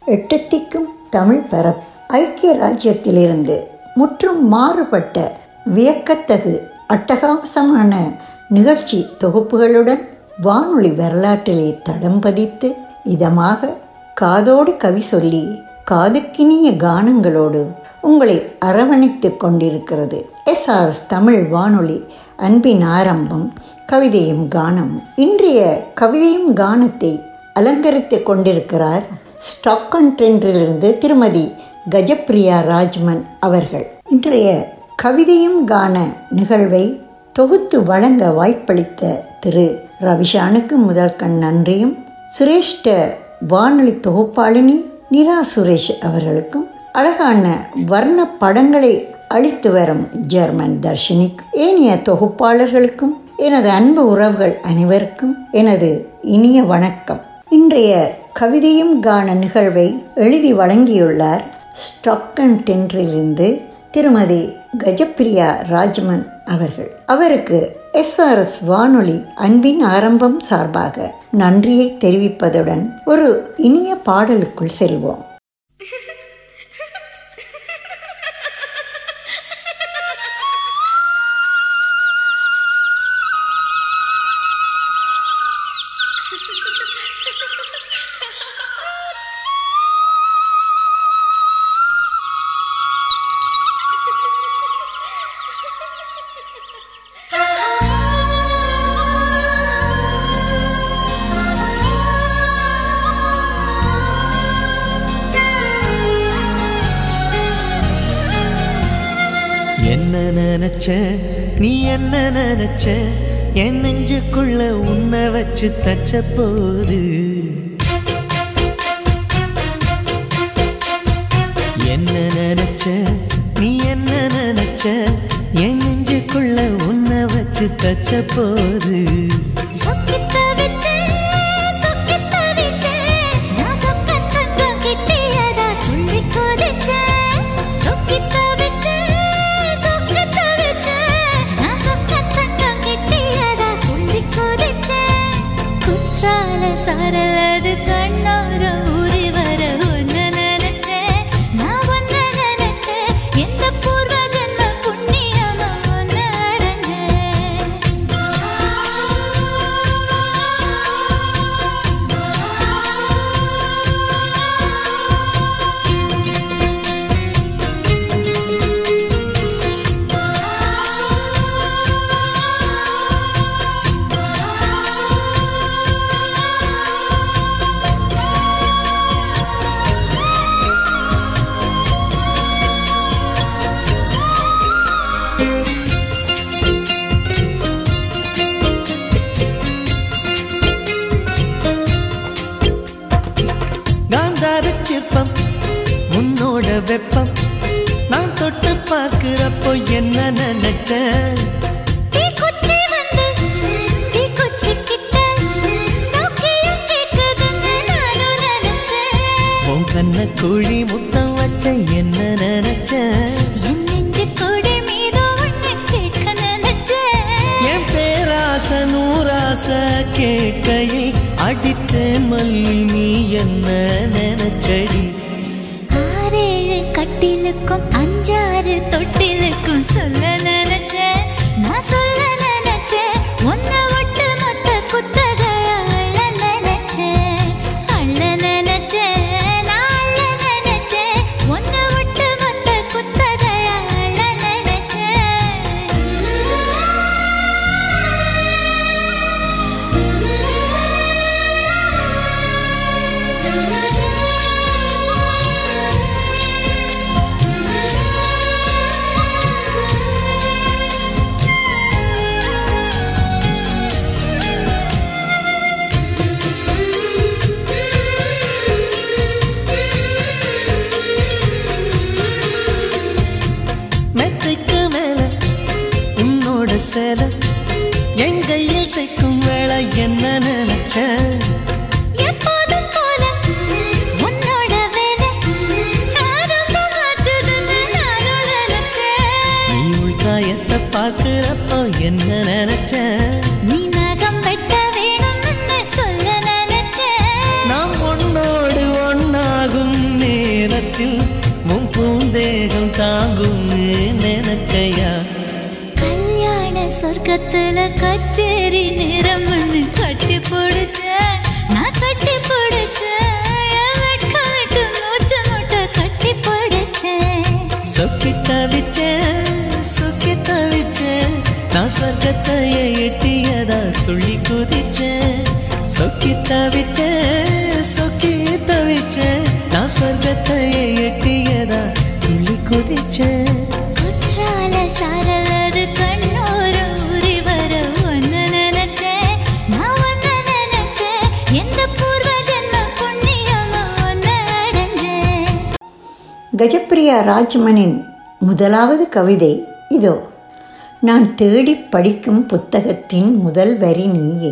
எட்டத்திக்கும் தமிழ் பரப் ஐக்கிய ராஜ்யத்திலிருந்து முற்றும் மாறுபட்ட வியக்கத்தகு அட்டகாசமான நிகழ்ச்சி தொகுப்புகளுடன் வானொலி வரலாற்றிலே தடம் பதித்து இதமாக காதோடு கவி சொல்லி காதுக்கினிய கானங்களோடு உங்களை அரவணைத்துக் கொண்டிருக்கிறது எஸ்ஆர்எஸ் தமிழ் வானொலி அன்பின் ஆரம்பம் கவிதையும் கானமும் இன்றைய கவிதையும் கானத்தை அலங்கரித்துக் கொண்டிருக்கிறார் ஸ்டாக்கன் ட்ரெண்டிலிருந்து திருமதி கஜப்பிரியா ராஜ்மன் அவர்கள் இன்றைய கவிதையும் கான நிகழ்வை தொகுத்து வழங்க வாய்ப்பளித்த திரு ரவிஷானுக்கு முதல் கண் நன்றியும் சிரேஷ்ட வானொலி தொகுப்பாளினி நிரா சுரேஷ் அவர்களுக்கும் அழகான வர்ண படங்களை அளித்து வரும் ஜெர்மன் தர்ஷினிக் ஏனைய தொகுப்பாளர்களுக்கும் எனது அன்பு உறவுகள் அனைவருக்கும் எனது இனிய வணக்கம் இன்றைய கவிதையும் கான நிகழ்வை எழுதி வழங்கியுள்ளார் ஸ்டாக்கன் டென்றிலிருந்து திருமதி கஜப்பிரியா ராஜ்மன் அவர்கள் அவருக்கு எஸ்ஆர்எஸ் வானொலி அன்பின் ஆரம்பம் சார்பாக நன்றியை தெரிவிப்பதுடன் ஒரு இனிய பாடலுக்குள் செல்வோம் என்ன நினைச்ச நீ என்ன நினைச்ச என் நெஞ்சுக்குள்ள உன்னை வச்சு தச்ச போது என்ன நினைச்ச நீ என்ன நினைச்ச என் நெஞ்சுக்குள்ள உன்னை வச்சு தச்ச போது சொக்கித்த வச்சு சொக்கித்த வச்சு நான் சொக்கத்தங்கம் கிட்டியதா துள்ளி கொதிச்சேன் சொக்கித்த வச்சு சொக்கித்த வச்சு நான் சொக்கத்தங்கம் கிட்டியதா துள்ளி கொதிச்சேன் குற்றால சரலது கண்ணோர ஊறி வர ஒன்னு நினைச்சேன் நான் ஒன்னு நினைச்சேன் எந்த பூர்வ ஜென்ம புண்ணியமா ஒன்னு அடைஞ்சேன் காந்தார சிற்பம் உன்னோட வெப்பம் நான் தொட்டு பார்க்கிறப்போ என்ன நினைச்சேன் தீக்குச்சி வந்து தீக்குச்சி கிட்ட சௌக்கியம் கேக்குதுன்னு நானும் நினைச்சேன் உன் கண்ண குழி முத்தம் வச்ச என்ன நினைச்சேன் என் நெஞ்சு கொடி மீது ஒண்ணு கேட்க நினைச்சேன் என் பேராச நூராச கேட்கையை அடித்தேன் மல்லி நீ என்ன நினைச்சடி ஆறேழு கட்டிலுக்கும் அஞ்சாறு தொட்டிலுக்கும் சொல்ல நினைச்சேன் நான் சொல்ல நினைச்சேன் உன்னை ஒட்டு மொத்த குத்தகைய அள்ள நினைச்சேன் அள்ள நினைச்சேன் நான் அள்ள நினைச்சேன் உன்னை ஒட்டு மொத்த குத்தகைய அள்ள மெத்தைக்கு மேல உன்னோட சேல என் கையில் சேர்க்கும் வேலை என்ன நினைச்சேன் எப்போதும் போல உன்னோட வேலை ஆரம்பமாச்சுதுன்னு நானும் நினைச்சேன் நீ உள்காயத்தை பார்க்கிறப்போ என்ன நினைச்சேன் நீ நகம் வெட்ட வேணும்னு சொல்ல நினைச்சேன் நாம் ஒன்னோடு ஒன்னாகும் உயரத்தில் உன் பூந்தேகம் தாங்கும்னு நினைச்சையா கல்யாண சொர்க்கத்துல கச்சேரி நிறம்னு கட்டி பிடிச்ச நான் கட்டி பிடிச்சேன் என் வெட்கம் விட்டு மூச்சு முட்டை கட்டி பிடிச்சேன் சொக்கி தவிச்சேன் சொக்கி தவிச்சேன் நான் சொர்க்கத்தையே எட்டியதா துள்ளி குதிச்சேன் சொக்கி தவிச்சேன் சொக்கி தவிச்சேன் நான் சொர்க்கத்தையே எட்டியதா துள்ளி குதிச்சேன் குற்றால சாரலது கண்ணோர ஊறி வர ஒன்னு நினைச்சேன் நான் ஒன்னு நினைச்சேன் எந்த பூர்வ ஜென்ம புண்ணியமா ஒன்னு அடைஞ்சேன் கஜப்பிரியா ராஜ்மனின் முதலாவது கவிதை இதோ நான் தேடி படிக்கும் புத்தகத்தின் முதல் வரி நீயே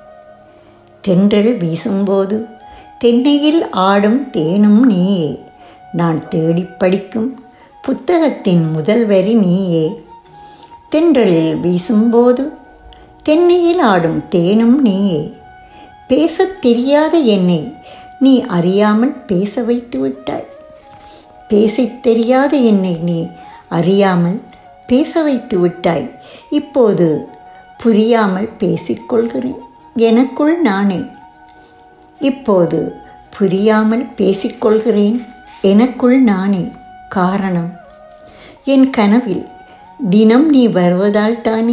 தென்றல் வீசும்போது தென்னையில் ஆடும் தேனும் நீயே நான் தேடி படிக்கும் புத்தகத்தின் முதல் வரி நீயே தென்றலில் வீசும்போது தென்னையில் ஆடும் தேனும் நீயே பேசத் தெரியாத என்னை நீ அறியாமல் பேச வைத்து விட்டாய் பேசத் தெரியாத என்னை நீ அறியாமல் பேச வைத்து விட்டாய் இப்போது புரியாமல் பேசிக்கொள்கிறேன் எனக்குள் நானே இப்போது புரியாமல் பேசிக்கொள்கிறேன் எனக்குள் நானே காரணம் என் கனவில் தினம் நீ வருவதால் தானே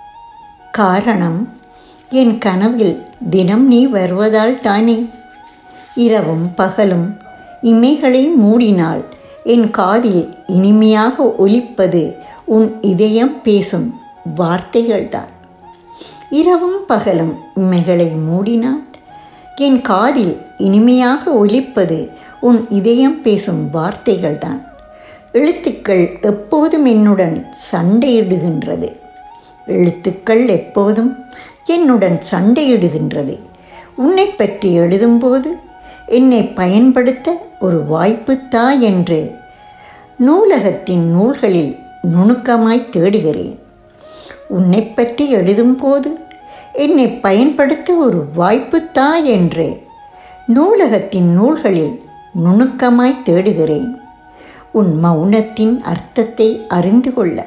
காரணம் என் கனவில் தினம் நீ வருவதால் தானே இரவும் பகலும் இமைகளை மூடினால் என் காதில் இனிமையாக ஒலிப்பது உன் இதயம் பேசும் வார்த்தைகள்தான் இரவும் பகலும் இமைகளை மூடினால் என் காதில் இனிமையாக ஒலிப்பது உன் இதயம் பேசும் வார்த்தைகள்தான் எழுத்துக்கள் எப்போதும் என்னுடன் சண்டையிடுகின்றது எழுத்துக்கள் எப்போதும் என்னுடன் சண்டையிடுகின்றது உன்னை பற்றி எழுதும்போது என்னை பயன்படுத்த ஒரு வாய்ப்பு தா என்று நூலகத்தின் நூல்களில் நுணுக்கமாய் தேடுகிறேன் உன்னை பற்றி எழுதும்போது என்னை பயன்படுத்த ஒரு வாய்ப்பு தா என்று நூலகத்தின் நூல்களில் நுணுக்கமாய் தேடுகிறேன் உன் மௌனத்தின் அர்த்தத்தை அறிந்து கொள்ள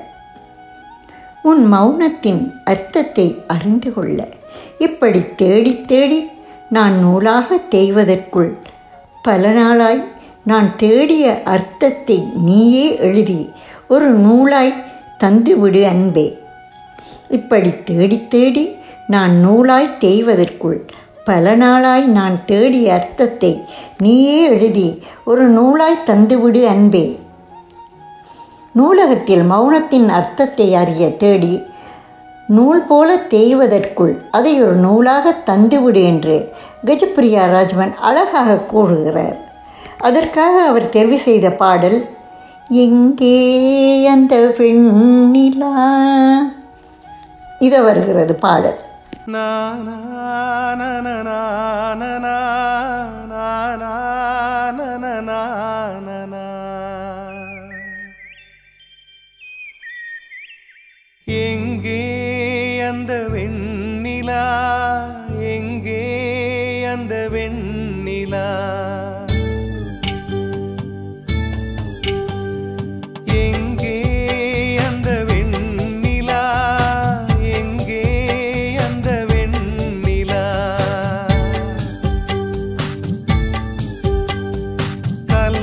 உன் மௌனத்தின் அர்த்தத்தை அறிந்து கொள்ள இப்படி தேடி தேடி நான் நூலாக தேய்வதற்குள் பல நாளாய் நான் தேடிய அர்த்தத்தை நீயே எழுதி ஒரு நூலாய் தந்துவிடு அன்பே இப்படி தேடி தேடி நான் நூலாய் தேய்வதற்குள் பல நாளாய் நான் தேடிய அர்த்தத்தை நீயே எழுதி ஒரு நூலாய் தந்துவிடு அன்பே நூலகத்தில் மௌனத்தின் அர்த்தத்தை அறிய தேடி நூல் போல தேய்வதற்குள் அதை ஒரு நூலாக தந்துவிடு என்று கஜப்பிரியா ராஜ்மன் அழகாக கூறுகிறார் அதற்காக அவர் தெரிவு செய்த பாடல் எங்கே அந்த வெண்ணிலா இது வருகிறது பாடல் எங்கே அந்த வெண்ணிலா எங்கே அந்த வெண்ணிலா எங்கே அந்த வெண்ணிலா எங்கே அந்த வெண்ணிலா கல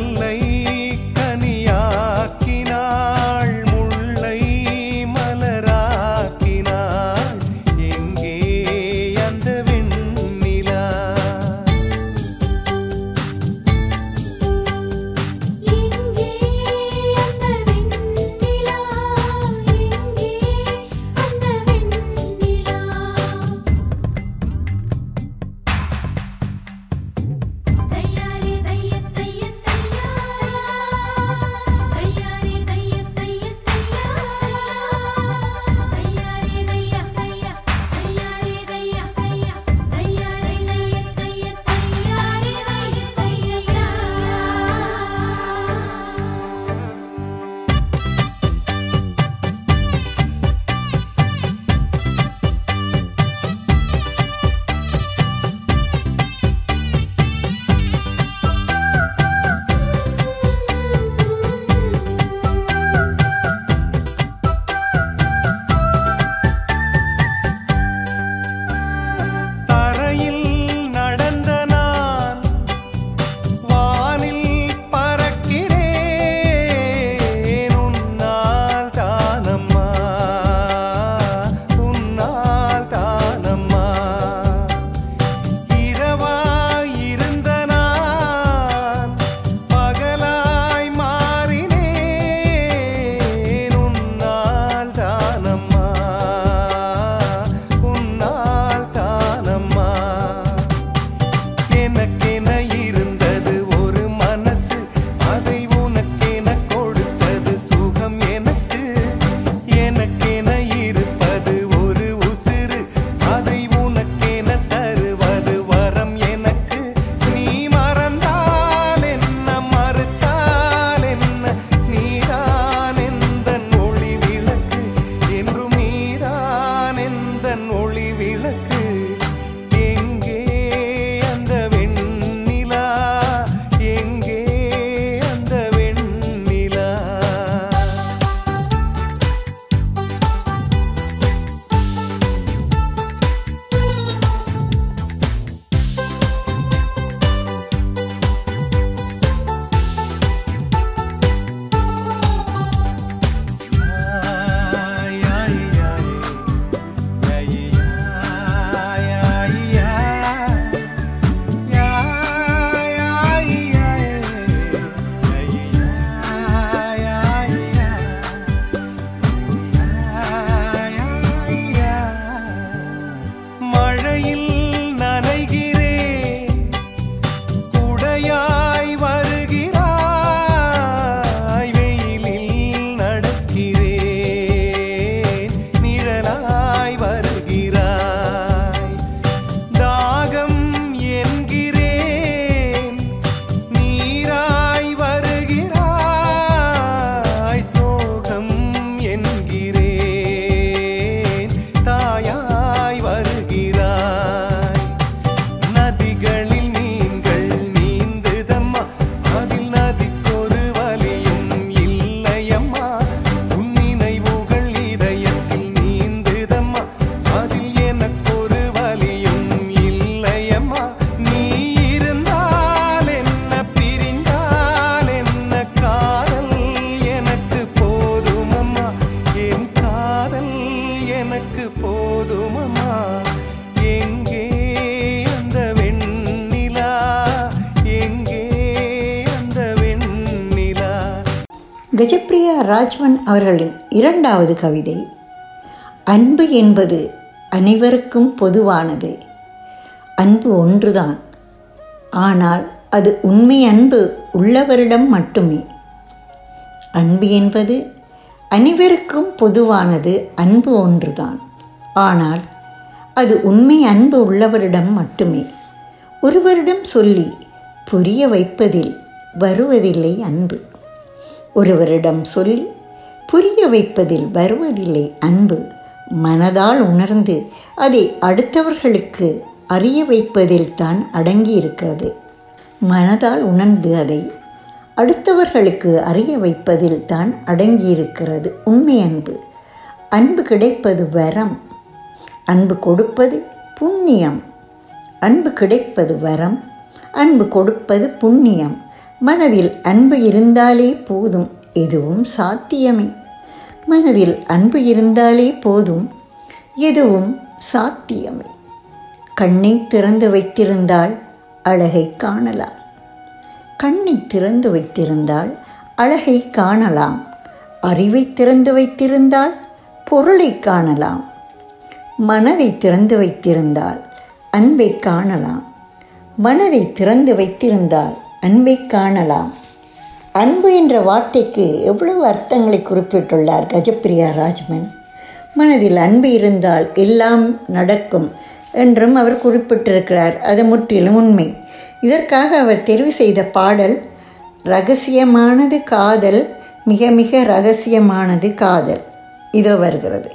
கஜப்பிரியா ராஜ்வன் அவர்களின் இரண்டாவது கவிதை அன்பு என்பது அனைவருக்கும் பொதுவானது அன்பு ஒன்றுதான் ஆனால் அது உண்மை அன்பு உள்ளவரிடம் மட்டுமே அன்பு என்பது அனைவருக்கும் பொதுவானது அன்பு ஒன்றுதான் ஆனால் அது உண்மை அன்பு உள்ளவரிடம் மட்டுமே ஒருவரிடம் சொல்லி புரிய வைப்பதில் வருவதில்லை அன்பு ஒருவரிடம் சொல்லி புரிய வைப்பதில் வருவதில்லை அன்பு மனதால் உணர்ந்து அதை அடுத்தவர்களுக்கு அறிய வைப்பதில் தான் அடங்கியிருக்கிறது மனதால் உணர்ந்து அதை அடுத்தவர்களுக்கு அறிய வைப்பதில் தான் அடங்கியிருக்கிறது உண்மை அன்பு அன்பு கிடைப்பது வரம் அன்பு கொடுப்பது புண்ணியம் அன்பு கிடைப்பது வரம் அன்பு கொடுப்பது புண்ணியம் மனதில் அன்பு இருந்தாலே போதும் எதுவும் சாத்தியமே மனதில் அன்பு இருந்தாலே போதும் எதுவும் சாத்தியமே கண்ணை திறந்து வைத்திருந்தால் அழகை காணலாம் கண்ணை திறந்து வைத்திருந்தால் அழகை காணலாம் அறிவை திறந்து வைத்திருந்தால் பொருளை காணலாம் மனதை திறந்து வைத்திருந்தால் அன்பை காணலாம் மனதை திறந்து வைத்திருந்தால் அன்பை காணலாம் அன்பு என்ற வார்த்தைக்கு எவ்வளவு அர்த்தங்களை குறிப்பிட்டுள்ளார் கஜப்பிரியா ராஜ்மன் மனதில் அன்பு இருந்தால் எல்லாம் நடக்கும் என்றும் அவர் குறிப்பிட்டிருக்கிறார் அது முற்றிலும் உண்மை இதற்காக அவர் தெரிவு செய்த பாடல் ரகசியமானது காதல் மிக மிக ரகசியமானது காதல் இதோ வருகிறது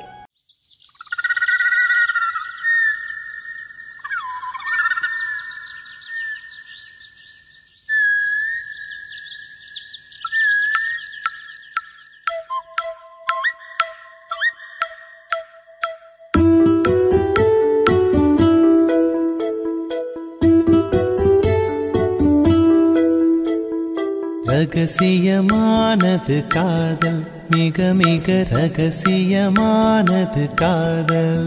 ரகசியமானது காதல் மிக மிக ரகசியமானது காதல்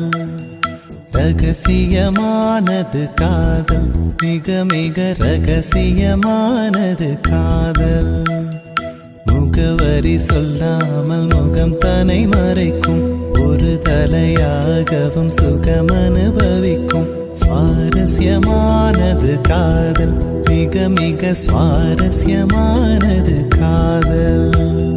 ரகசியமானது காதல் மிக மிக ரகசியமானது காதல் முகவரி சொல்லாமல் முகம் தனை மறைக்கும் ஒரு தலையாகவும் சுகம் அனுபவிக்கும் சுவாரஸ்யமானது காதல் மிக மிக சுவாரஸ்யமானது காதல்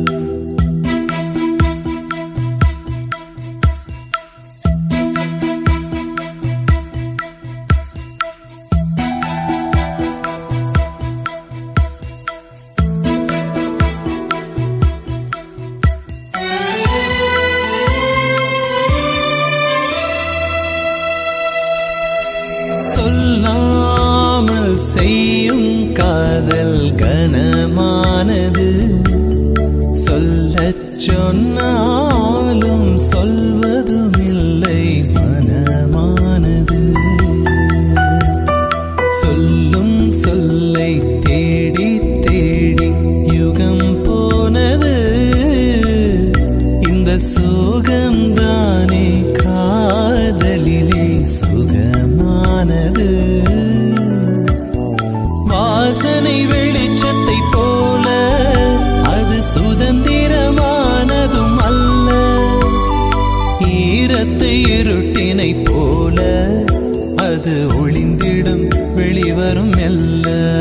சொல்லாமல் செய்யும் காதல் கனமானது சொல்லச் சொன்னாலும் சொல்வதுமில்லை மனமானது சொல்லும் சொல்லை தேடி தேடி யுகம் போனது இந்த சோகம்தானே காதலிலே சுகமானது வாசனை வெளிச்சத்தை போல அது சுதந்திரமானதும் அல்ல ஈரத்து இருட்டினை போல அது ஒளிந்திடும் வெளிவரும் மெல்ல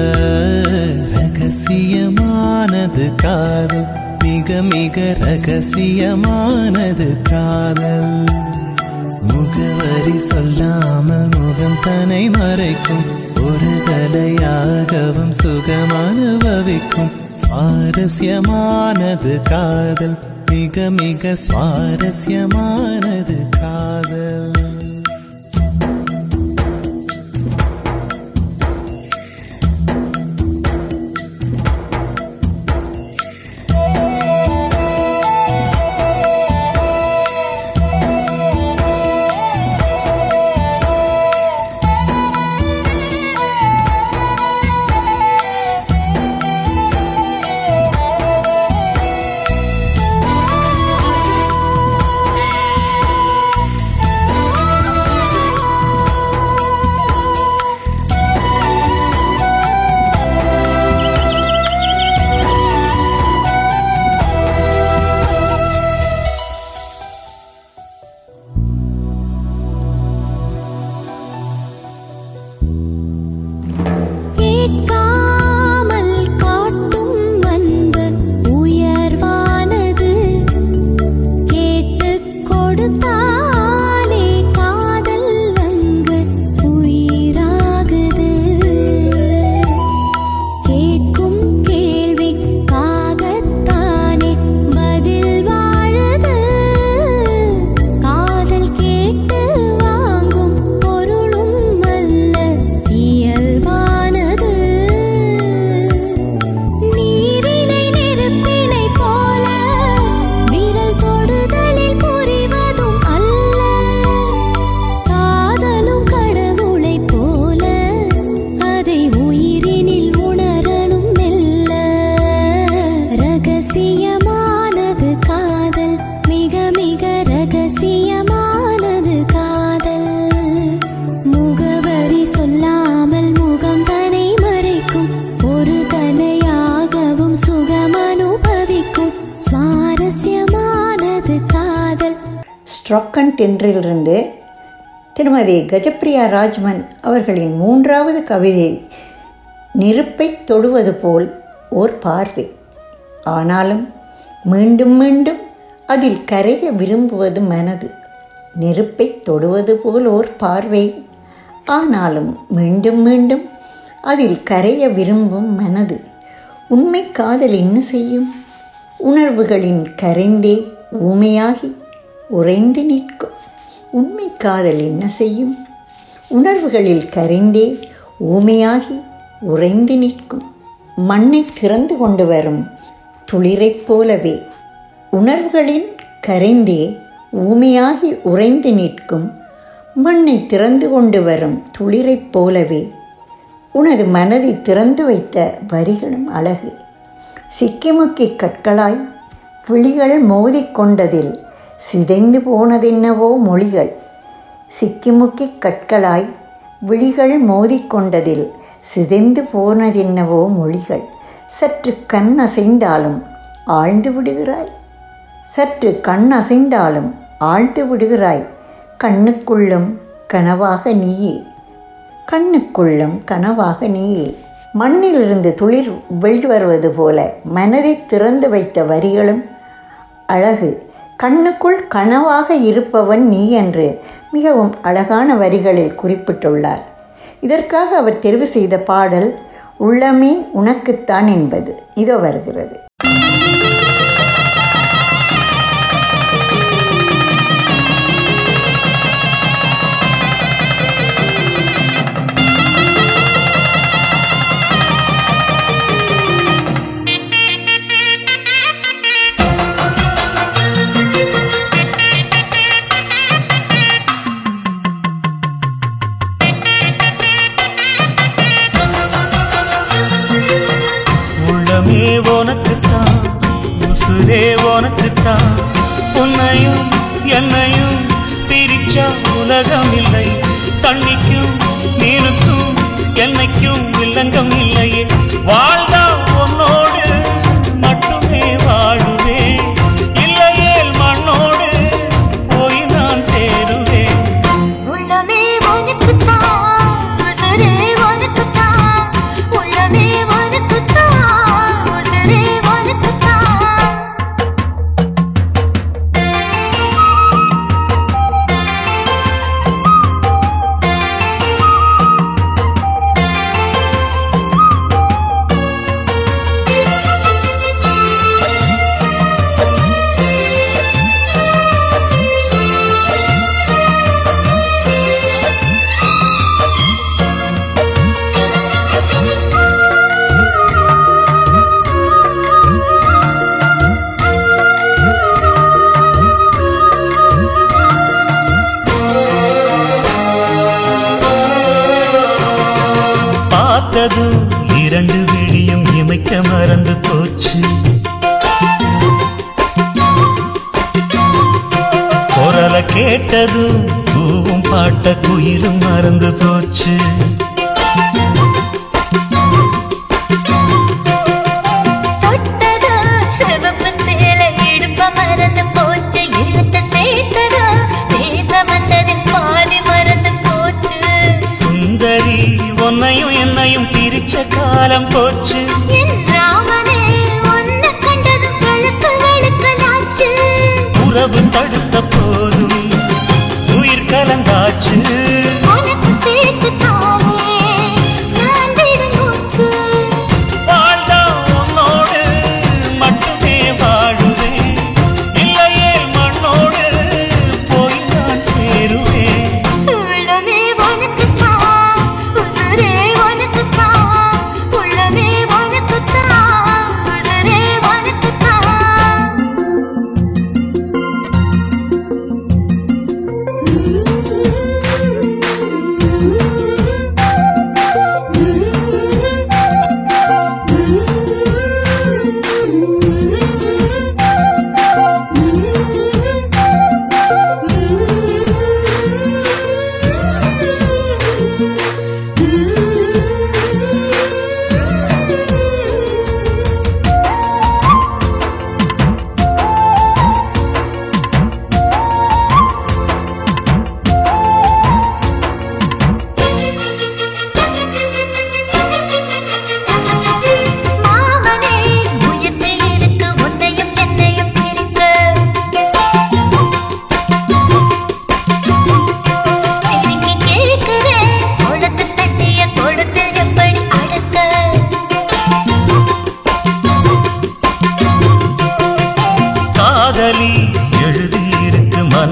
ரகசியமானது காதல் மிக மிக ரகசியமானது காதல் முகவரி சொல்லாமல் முகம் தன்னை மறைக்கும் ஒரு கலையாகவும் சுகம் அனுபவிக்கும் சுவாரஸ்யமானது காதல் மிக மிக சுவாரஸ்யமானது காதல் ஆ ஸ்ட்ராக்கன் டென்றிலிருந்து திருமதி கஜப்பிரியா ராஜ்மன் அவர்களின் மூன்றாவது கவிதை நெருப்பை தொடுவது போல் ஓர் பார்வை ஆனாலும் மீண்டும் மீண்டும் அதில் கரைய விரும்புவது மனது நெருப்பை தொடுவது போல் ஓர் பார்வை ஆனாலும் மீண்டும் மீண்டும் அதில் கரைய விரும்பும் மனது உண்மை காதல் என்ன செய்யும் உணர்வுகளின் கரைந்தே ஊமையாகி உறைந்து நிற்கும் உண்மை காதல் என்ன செய்யும் உணர்வுகளில் கரைந்தே ஊமையாகி உறைந்து நிற்கும் மண்ணை திறந்து கொண்டு வரும் துளிரைப் போலவே உணர்வுகளின் கரைந்தே ஊமையாகி உறைந்து நிற்கும் மண்ணை திறந்து கொண்டு வரும் துளிரைப் போலவே உனது மனதை திறந்து வைத்த வரிகளும் அழகு சிக்கிமுக்கி கற்களாய் விழிகள் மோதிக்கொண்டதில் சிதைந்து போனதென்னவோ மொழிகள் சிக்கிமுக்கி கற்களாய் விழிகள் மோதிக்கொண்டதில் சிதைந்து போனதென்னவோ மொழிகள் சற்று கண் அசைந்தாலும் ஆழ்ந்து விடுகிறாய் சற்று கண் அசைந்தாலும் ஆழ்ந்து விடுகிறாய் கண்ணுக்குள்ளும் கனவாக நீயே கண்ணுக்குள்ளும் கனவாக நீயே மண்ணிலிருந்து துளிர் வெளிவருவது போல மனதை திறந்து வைத்த வரிகளும் அழகு கண்ணுக்குள் கனவாக இருப்பவன் நீ என்று மிகவும் அழகான வரிகளில் குறிப்பிட்டுள்ளார் இதற்காக அவர் தெரிவு செய்த பாடல் உள்ளமே உனக்குத்தான் என்பது இதோ வருகிறது உள்ளமே உனக்குத்தான் உசுரே உனக்குத்தான் உன்னையும் என்னையும் பிரிச்சா உலகம் இல்லை தண்ணிக்கும் மீனுக்கும் என்னைக்கும் வில்லங்கம் இல்லையே வாழ்ந்தா உன்னோடு மட்டுமே வாழுவேன் இல்லையேல் மண்ணோடு போய் நான் சேருவேன் உள்ளமே உனக்குத்தான் உசுரே உனக்குத்தான் உள்ளமே உனக்குத்தான் உசுரே உனக்குத்தான் பார்த்ததும் இரண்டு விழியும் இமைக்க மறந்து போச்சு குரலை கேட்டதும் பூவும் பாட்ட குயிலும் மறந்து போச்சு தொட்டதா சிவப்பு சேலை இடுப்ப மறந்து போச்சு இழுத்து சேர்த்ததா பேச வந்ததில் பாதி மறந்து போச்சு சுந்தரி உன்னையும் என்னையும் பிரிச்ச காலம் போச்சு என் ராமனே உன்னை கண்டதும் கழுத்து வெளுக்கலாச்சு உறவு தடுத்த போதும் உயிர் கலந்தாச்சு உனக்கு சேர்த்து தானே நான் விடும் மூச்சு வாழ்ந்தா உன்னோடு மட்டுமே வாழுவேன் இல்லையே மண்ணோடு போய் நான் சேருவேன் உள்ளமே உனக்குத்தான் உசுரே உனக்குத்தான் உள்ளமே உனக்குத்தான்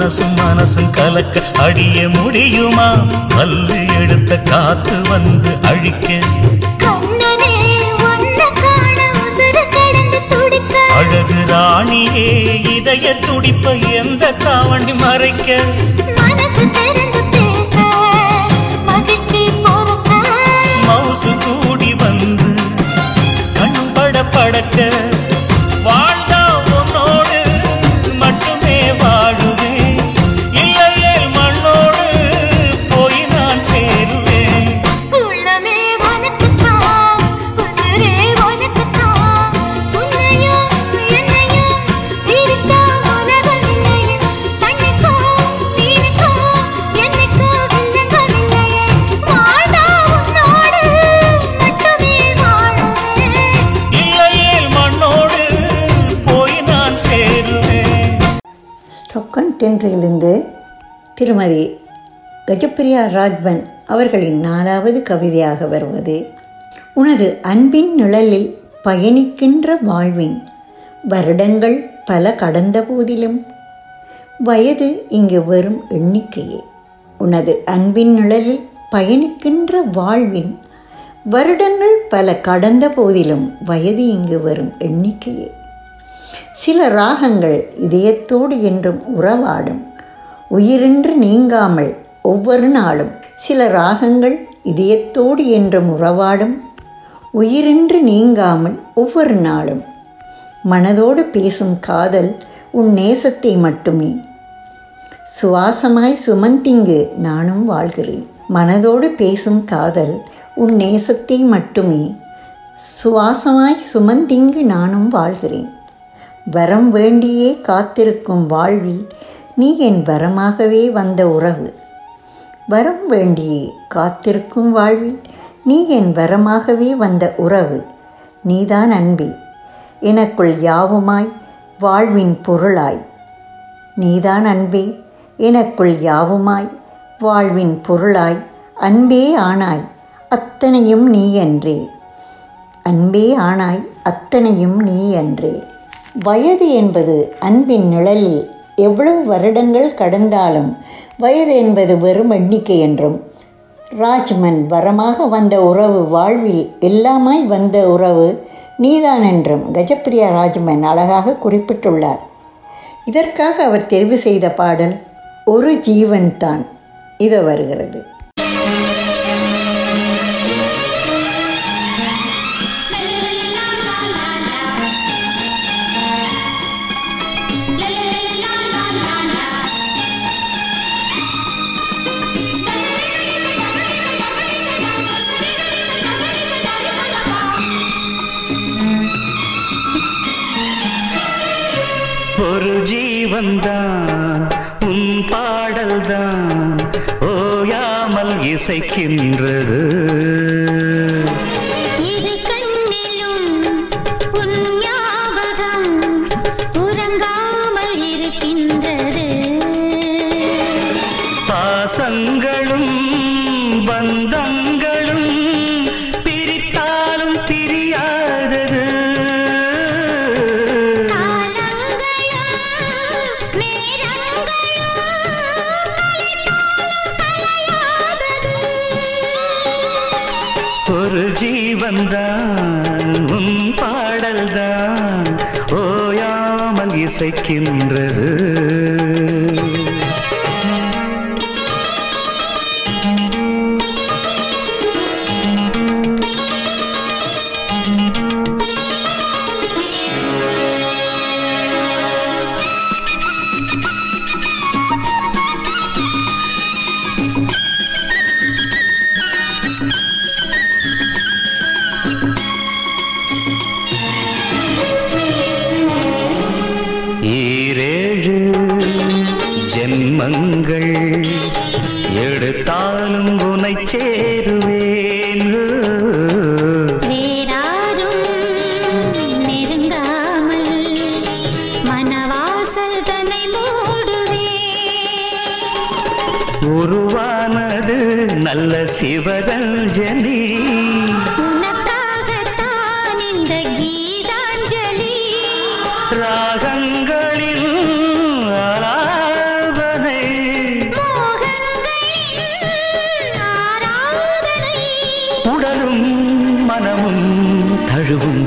மனசும் மனசும் கலக்க அடிய முடியுமா பல்லு எடுத்த காத்து வந்து அழிக்க கண்ணனே ஒன்ன காண உசுறு கடந்து துடிக்க அழகு ராணியே இதய துடிப்ப எந்த காவண்டி மறைக்க மனசு திறந்து பேச மகிழ்ச்சி பொறுக்க மவுசு கூடி வந்து கண் பட படக்க வாழ்ந்தா உன்னோடு மட்டுமே வாழுவேன் இல்லையே மண்ணோடு போய் நான் சேருவேன் உள்ளமே உனக்குத்தான் உசுரே உனக்குத்தான் உன்னையும் என்னையும் பிரிச்சா உலகமில்லையே கண்ணுக்கும் நீனுக்கும் என்னைக்கும் வில்லங்கமில்லையே வாழ்ந்தா உன்னோடு மட்டுமே வாழுவேன் இல்லையே மண்ணோடு போய் நான் சேருவேன் ஸ்டொக்கன் டென்றிலிருந்து திருமதி கஜப்பிரியா ராஜ்வன் அவர்களின் நாலாவது கவிதையாக வருவது உனது அன்பின் நிழலில் பயணிக்கின்ற வாழ்வின் வருடங்கள் பல கடந்த போதிலும் வயது இங்கு வரும் எண்ணிக்கையே உனது அன்பின் நிழலில் பயணிக்கின்ற வாழ்வின் வருடங்கள் பல கடந்த போதிலும் வயது இங்கு வரும் எண்ணிக்கையே சில ராகங்கள் இதயத்தோடு என்றும் உறவாடும் உயிரின்று நீங்காமல் ஒவ்வொரு நாளும் சில ராகங்கள் இதயத்தோடு என்றும் உறவாடும் உயிரின்று நீங்காமல் ஒவ்வொரு நாளும் மனதோடு பேசும் காதல் உன் நேசத்தை மட்டுமே சுவாசமாய் சுமந்திங்கு நானும் வாழ்கிறேன் மனதோடு பேசும் காதல் உன் நேசத்தை மட்டுமே சுவாசமாய் சுமந்திங்கு நானும் வாழ்கிறேன் வரம் வேண்டியே காத்திருக்கும் வாழ்வில் நீ என் வரமாகவே வந்த உறவு வரம் வேண்டியே காத்திருக்கும் வாழ்வில் நீ என் வரமாகவே வந்த உறவு நீதான் அன்பே எனக்குள் யாவுமாய் வாழ்வின் பொருளாய் நீதான் அன்பே எனக்குள் யாவுமாய் வாழ்வின் பொருளாய் அன்பே ஆனாய் அத்தனையும் நீ என்றே அன்பே ஆனாய் அத்தனையும் நீ அன்றே வயது என்பது அன்பின் நிழலில் எவ்வளவு வருடங்கள் கடந்தாலும் வயது என்பது வெறும் எண்ணிக்கை என்றும் ராஜ்மன் வரமாக வந்த உறவு வாழ்வில் எல்லாமாய் வந்த உறவு நீதான் என்றும் கஜப்பிரியா ராஜ்மன் அழகாக குறிப்பிட்டுள்ளார் இதற்காக அவர் தெரிவு செய்த பாடல் ஒரு ஜீவன் தான் இது வருகிறது ஒரு ஜீவன்தான் உன் பாடல்தான் ஓயாமல் இசைக்கின்றது இரு கண்ணிலும் உன் ஞாபகம் உறங்காமல் இருக்கின்றது பாசங்களும் பந்தங்களும் பிரித்தாலும் பிரியாதது காலங்களும் நேரங்களும் கலையாதது ஒரு ஜீவன்தான் உன் பாடல்தான் ஓயாமல் இசைக்கின்றது ஈரேழு ஜென்மங்கள் எடுத்தாலும் உனை சேருவேன் வேறாரும் நெருங்காமல் மனவாசல் தன்னை மூடுவே உருவானது நல்ல சிவரஞ்சனி உனக்காகத்தான் இந்த கீதாஞ்சலி ராகங்களில் ஆலாபனை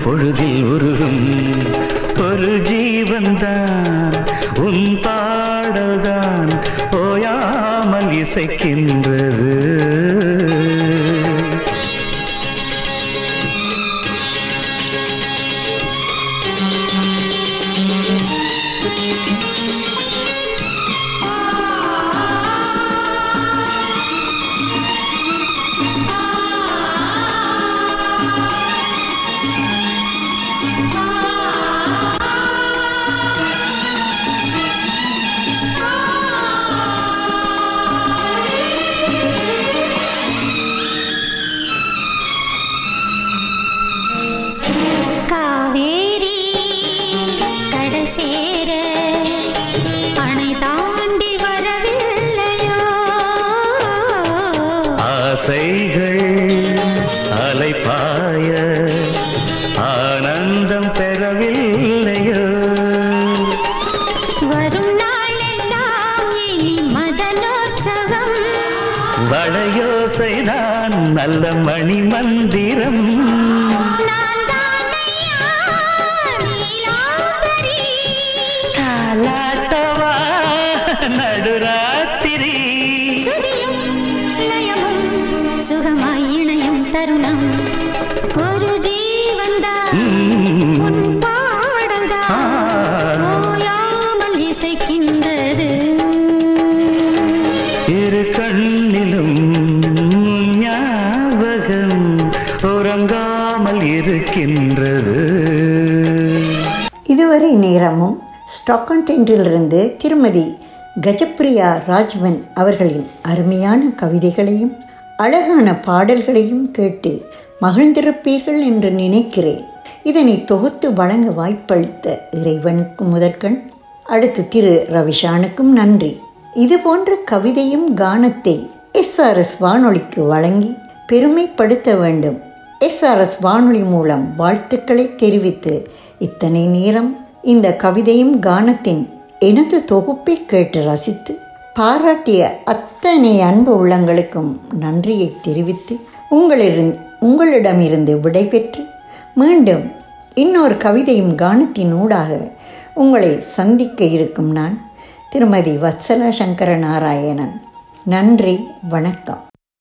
பொழுதில் உருகும் ஒரு ஜீவன்தான் உன் பாடல்தான் ஓயாமல் இசைக்கின்றது காவேரி கடல் சேர அணை தாண்டி வரவில்லையோ ஆசைகள் அலைப்பாய ஆனந்தம் பெறவில்லையோ வரும் நாளெல்லாம் இனி மதனோற்சவம் வளையோசைதான் நல்ல மணி மந்திரம் நான் தானையா நீலாம்பரி காலாட்டவா நடுராத்திரி சுதியும் லயமும் சுகமாய் இணையும் தருணம் ஒரு ஜீவன்தான் உம். உன் பாடல்தான் ஆ. ஓயாமல் இசைக்கின்றது இரு கண்ணிலும் ஞாபகம் உறங்காமல் இருக்கின்றது இதுவரை நேரமும் ஸ்டாக்கன்டென்றிலிருந்து திருமதி கஜப்பிரியா ராஜ்வன் அவர்களின் அருமையான கவிதைகளையும் அழகான பாடல்களையும் கேட்டு மகிழ்ந்திருப்பீர்கள் என்று நினைக்கிறேன் இதனை தொகுத்து வழங்க வாய்ப்பளித்த இறைவனுக்கு முதற்கண் அடுத்து திரு ரவிஷானுக்கும் நன்றி இது போன்ற கவிதையும் கானத்தை எஸ்ஆர்எஸ் வானொலிக்கு வழங்கி பெருமைப்படுத்த வேண்டும் எஸ்ஆர்எஸ் வானொலி மூலம் வாழ்த்துக்களை தெரிவித்து இத்தனை நேரம் இந்த கவிதையும் கானத்தின் எனது தொகுப்பை கேட்டு ரசித்து பாராட்டிய அத்தனை அன்பு உள்ளங்களுக்கும் நன்றியை தெரிவித்து உங்களிடம் உங்களிடமிருந்து விடைபெற்று மீண்டும் இன்னொரு கவிதையும் கானத்தின் ஊடாக உங்களை சந்திக்க இருக்கும் நான் திருமதி வத்சலா சங்கர நாராயணன் நன்றி வணக்கம்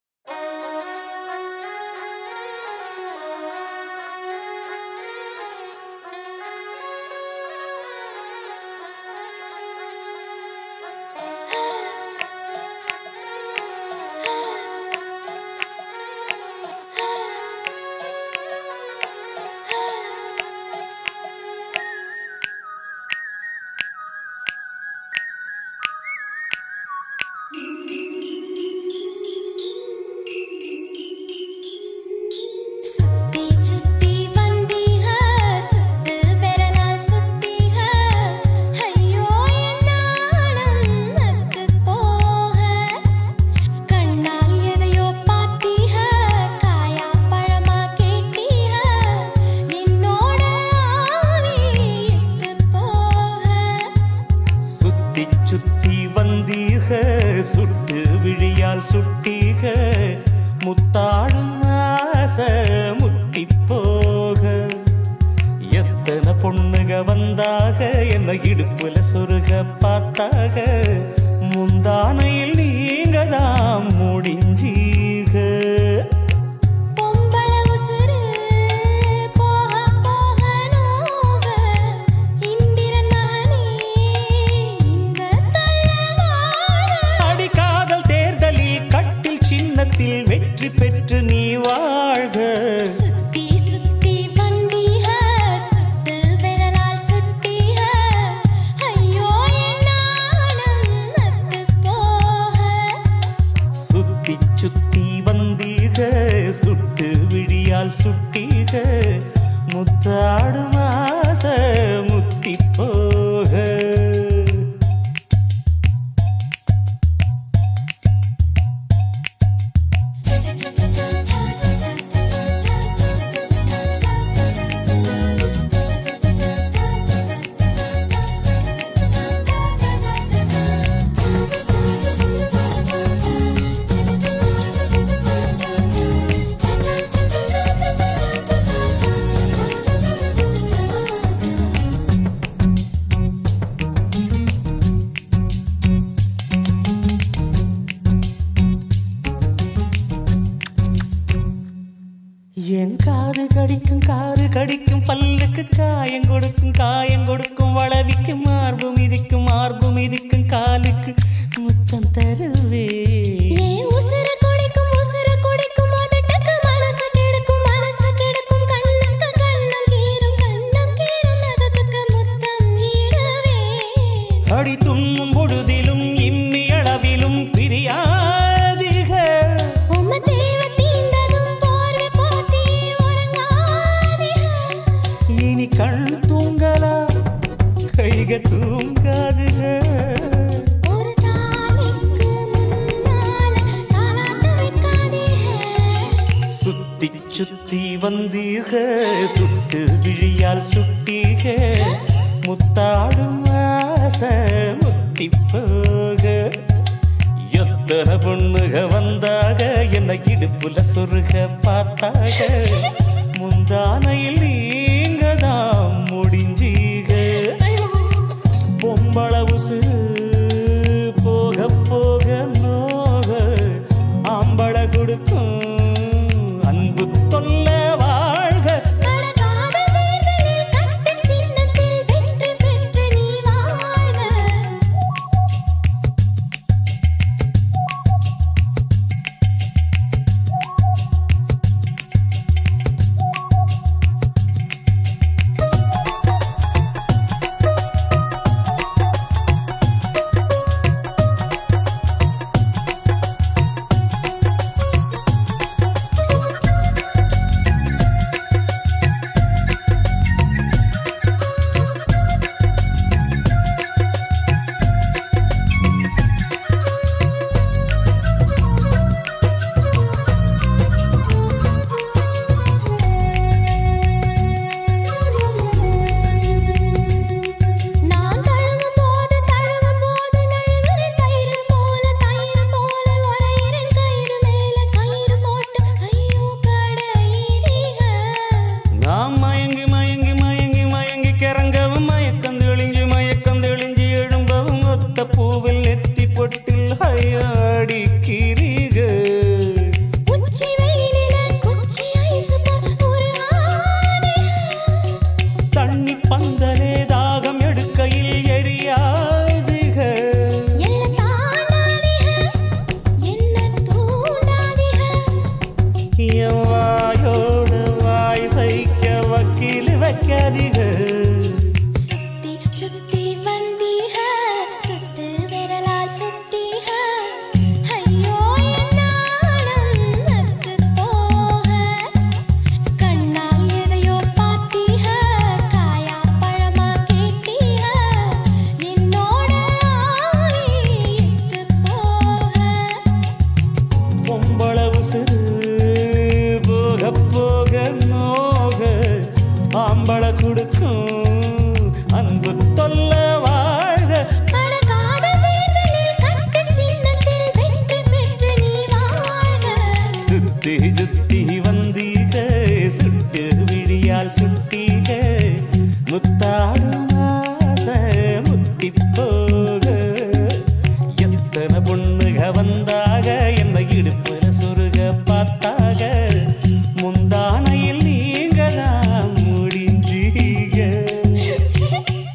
சுத்தி சுத்தி வந்தீக சுத்து விரலால் சுட்டீக ஐயோ என்னாலும் நத்து போக கண்ணால் எதையோ பார்த்தீக காயா பழமா கேட்டீக என்னோட ஆவி இட்டு போக சுத்தி சுத்தி வந்தீக சுட்டு விழியால் சுட்டீக முத்தாடும் ஆசை முத்தி போக எத்தனை பொண்ணுக வந்தாக என்ன இடுப்புல சொருக பார்த்தாக முந்தானையில் நீங்க தான் முடிஞ்சீக பொம்பள உசுரு போக போக நோக இந்திரன் மகனே இந்த தள்ளவாட அடி காதல் தேர்தலில் கட்டில் சின்னத்தில் வெற்றி பெற்று நீ வாழ்க சுத்தி சுத்தி வந்தீக சுத்து விரலால் சுட்டீக ஐயோ என்னாலும் நத்து போக சுத்தி சாயம் கொடுக்கும் காயம் கொடுக்கும் வளவிக்கும் மார்பு மிதிக்கும் மார்பு மிதிக்கும் காலுக்கு முத்தம் தருவே ஏ உசுர குடிக்கும் உசுர குடிக்கும் அதட்டக்கு மனசு கெடுக்கும் மனசு கெடுக்கும் கண்ணுக்கு கண்ணம் கீரும் கண்ணம் கீரும் நகத்துக்கு முத்தம் ஈடவே அடி துண்ணும் பொழுதிலும் இம்மி அளவிலும் பிரியாதிக உம்ம தேவ தீண்டதும் போர்வை போத்தி உறங்காதீக இனி கண் தூங்கலா கைக தூங்காதுக ஒரு தாலிக்கு முன்னால தாலாட்ட வைக்காதீக சுத்தி சுத்தி வந்தீக சுட்டு விழியால் சுட்டீக முத்தாடும் ஆசை முத்தி போக எத்தனை பொண்ணுக வந்தாக என்னை இடுப்புல சொருக பார்த்தாக முந்தானையில் நீங்க தான் முடிஞ்சீக பொம்பள உசுறு போக போக நோக ஆம்பள கொடுக்கும் அன்பு தொல்ல வாழ்க அழகாத தேர்தலில் கட்டு சின்னத்தில் வெற்றி பெற்று நீ வாழ்க நான் தழுவும் போது தழுவும் போது நழுவுற தயிர் போல தயிர் போல உரையிறன் கயிறு மேல கயிறு போட்டு ஐயோ கடையிறீக நாம் மயங்கி மயங்கி மயங்கி மயங்கி கிறங்கவும் மயக்கம் தெளிஞ்சு மயக்கம் தெளிஞ்சு எழும்பவும் ஒத்த பூவில் நெத்தி பொட்டில் ஹையாடி கிரிக உச்சி வெயிலில குச்சி ஐஸ் போல் ஒரு ஆணைய தண்ணி பந்தலே தாகம் எடுக்கையில் எரியாதுக எல்ல தாண்டாதீக என்ன தூண்டாதீக என் வாயோடு வாய் வைக்க வக்கீல் வைக்காதீக சுத்தி சுத்தி வந்தீக சுத்து விரலால் சுட்டீக ஐயோ என் நாணம் நத்து போக கண்ணால் எதையோ பார்த்தீக காயா பழமா கேட்டீக என்னோட ஆவி இட்டு போக பொம்பள உசுறு போக போக நோக ஆம்பள கொடுக்கும் அன்பு தொல்ல வாழ அடகாத தேர்தலில் கட்டு சின்னத்தில் வெற்றி பெற்று நீ வாழ்க சுத்தி சுத்தி வந்தீக சுட்டு விழியால் சுட்டீக முத்தாடு